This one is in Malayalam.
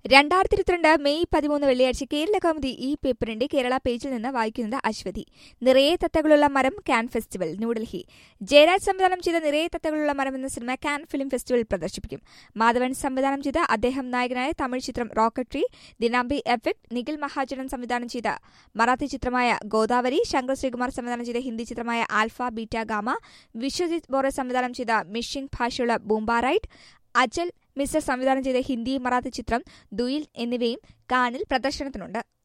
രണ്ടായിരത്തി ഇരുപത്തിരണ്ട് മെയ് പതിമൂന്ന് വെള്ളിയാഴ്ച കേരള കൗമുദി ഈ പേപ്പറിന്റെ കേരള പേജിൽ നിന്ന് വായിക്കുന്നത് അശ്വതി നിറയെ തത്തകളുള്ള മരം കാൻ ഫെസ്റ്റിവൽ ന്യൂഡൽഹി ജയരാജ് സംവിധാനം ചെയ്ത നിറയെ തത്തകളുള്ള മരം എന്ന സിനിമ കാൻ ഫിലിം ഫെസ്റ്റിവലിൽ പ്രദർശിപ്പിക്കും മാധവൻ സംവിധാനം ചെയ്ത അദ്ദേഹം നായകനായ തമിഴ് ചിത്രം റോക്കട്രി ദിനാംബി എഫക്ട് നിഖിൽ മഹാജനൻ സംവിധാനം ചെയ്ത മറാത്തി ചിത്രമായ ഗോദാവരി ശങ്കർ ശ്രീകുമാർ സംവിധാനം ചെയ്ത ഹിന്ദി ചിത്രമായ alpha beta gamma Vishwajit Bore സംവിധാനം ചെയ്ത മിഷിംഗ് ഭാഷയുള്ള ബൂംബാറൈറ്റ് അജൽ മിശ്ര സംവിധാനം ചെയ്ത ഹിന്ദി മറാത്തി ചിത്രം ദുയിൽ എന്നിവയും കാനിൽ പ്രദർശനത്തിനുണ്ട്